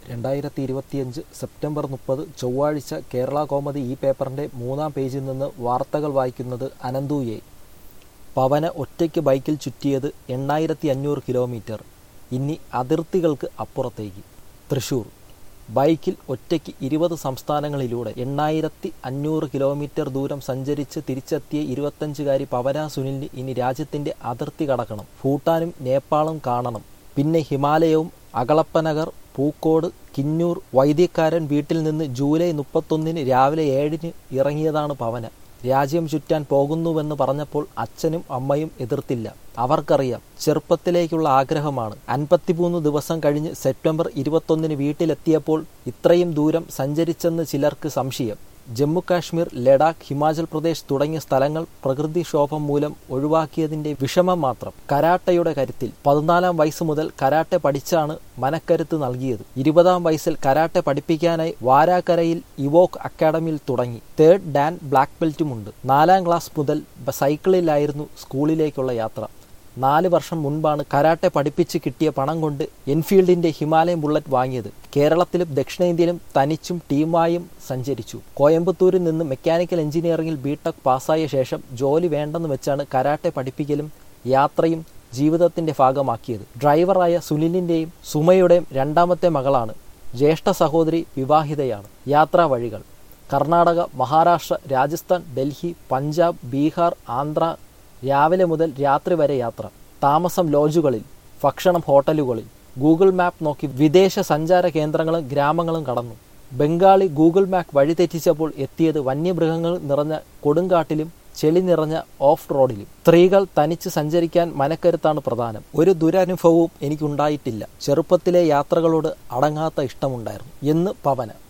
രണ്ടായിരത്തി ഇരുപത്തിയഞ്ച് സെപ്റ്റംബർ മുപ്പത് ചൊവ്വാഴ്ച കേരള കോമതി ഈ പേപ്പറിന്റെ മൂന്നാം പേജിൽ നിന്ന് വാർത്തകൾ വായിക്കുന്നത് അനന്തു എ പവന ഒറ്റയ്ക്ക് ബൈക്കിൽ ചുറ്റിയത് എണ്ണായിരത്തി അഞ്ഞൂറ് കിലോമീറ്റർ ഇനി അതിർത്തികൾക്ക് അപ്പുറത്തേക്ക് തൃശൂർ ബൈക്കിൽ ഒറ്റയ്ക്ക് ഇരുപത് സംസ്ഥാനങ്ങളിലൂടെ എണ്ണായിരത്തി അഞ്ഞൂറ് കിലോമീറ്റർ ദൂരം സഞ്ചരിച്ച് തിരിച്ചെത്തിയ ഇരുപത്തഞ്ചുകാരി പവന സുനിലിന് ഇനി രാജ്യത്തിന്റെ അതിർത്തി കടക്കണം ഭൂട്ടാനും നേപ്പാളും കാണണം പിന്നെ ഹിമാലയവും അകളപ്പനഗർ പൂക്കോട് കിന്നൂർ വൈദ്യക്കാരൻ വീട്ടിൽ നിന്ന് ജൂലൈ മുപ്പത്തൊന്നിന് രാവിലെ ഏഴിന് ഇറങ്ങിയതാണ് പവന രാജ്യം ചുറ്റാൻ പോകുന്നുവെന്ന് പറഞ്ഞപ്പോൾ അച്ഛനും അമ്മയും എതിർത്തില്ല അവർക്കറിയാം ചെറുപ്പത്തിലേക്കുള്ള ആഗ്രഹമാണ് അൻപത്തിമൂന്ന് ദിവസം കഴിഞ്ഞ് സെപ്റ്റംബർ ഇരുപത്തൊന്നിന് വീട്ടിലെത്തിയപ്പോൾ ഇത്രയും ദൂരം സഞ്ചരിച്ചെന്ന് ചിലർക്ക് സംശയം ജമ്മു കാശ്മീർ ലഡാക്ക് ഹിമാചൽ പ്രദേശ് തുടങ്ങിയ സ്ഥലങ്ങൾ പ്രകൃതിക്ഷോഭം മൂലം ഒഴിവാക്കിയതിന്റെ വിഷമം മാത്രം കരാട്ടയുടെ കരുത്തിൽ പതിനാലാം വയസ്സ് മുതൽ കരാട്ടെ പഠിച്ചാണ് മനക്കരുത്ത് നൽകിയത് ഇരുപതാം വയസ്സിൽ കരാട്ടെ പഠിപ്പിക്കാനായി വാരാക്കരയിൽ ഇവോക്ക് അക്കാഡമിയിൽ തുടങ്ങി തേർഡ് ഡാൻ ബ്ലാക്ക് ബെൽറ്റുമുണ്ട് നാലാം ക്ലാസ് മുതൽ സൈക്കിളിലായിരുന്നു സ്കൂളിലേക്കുള്ള യാത്ര നാല് വർഷം മുൻപാണ് കരാട്ടെ പഠിപ്പിച്ച് കിട്ടിയ പണം കൊണ്ട് എൻഫീൽഡിന്റെ ഹിമാലയൻ ബുള്ളറ്റ് വാങ്ങിയത് കേരളത്തിലും ദക്ഷിണേന്ത്യയിലും തനിച്ചും ടീമായും സഞ്ചരിച്ചു കോയമ്പത്തൂരിൽ നിന്ന് മെക്കാനിക്കൽ എഞ്ചിനീയറിംഗിൽ ബിടെക് പാസ്സായ ശേഷം ജോലി വേണ്ടെന്ന് വെച്ചാണ് കരാട്ടെ പഠിപ്പിക്കലും യാത്രയും ജീവിതത്തിന്റെ ഭാഗമാക്കിയത് ഡ്രൈവറായ സുനിലിന്റെയും സുമയുടെയും രണ്ടാമത്തെ മകളാണ് ജ്യേഷ്ഠ സഹോദരി വിവാഹിതയാണ് യാത്രാ വഴികൾ കർണാടക മഹാരാഷ്ട്ര രാജസ്ഥാൻ ഡൽഹി പഞ്ചാബ് ബീഹാർ ആന്ധ്ര രാവിലെ മുതൽ രാത്രി വരെ യാത്ര താമസം ലോഡ്ജുകളിൽ ഭക്ഷണം ഹോട്ടലുകളിൽ ഗൂഗിൾ മാപ്പ് നോക്കി വിദേശ സഞ്ചാര കേന്ദ്രങ്ങളും ഗ്രാമങ്ങളും കടന്നു ബംഗാളി ഗൂഗിൾ മാപ്പ് വഴിതെറ്റിച്ചപ്പോൾ എത്തിയത് വന്യമൃഗങ്ങൾ നിറഞ്ഞ കൊടുങ്കാട്ടിലും ചെളി നിറഞ്ഞ ഓഫ് റോഡിലും സ്ത്രീകൾ തനിച്ച് സഞ്ചരിക്കാൻ മനക്കരുത്താണ് പ്രധാനം ഒരു ദുരനുഭവവും എനിക്കുണ്ടായിട്ടില്ല ചെറുപ്പത്തിലെ യാത്രകളോട് അടങ്ങാത്ത ഇഷ്ടമുണ്ടായിരുന്നു എന്ന് പവന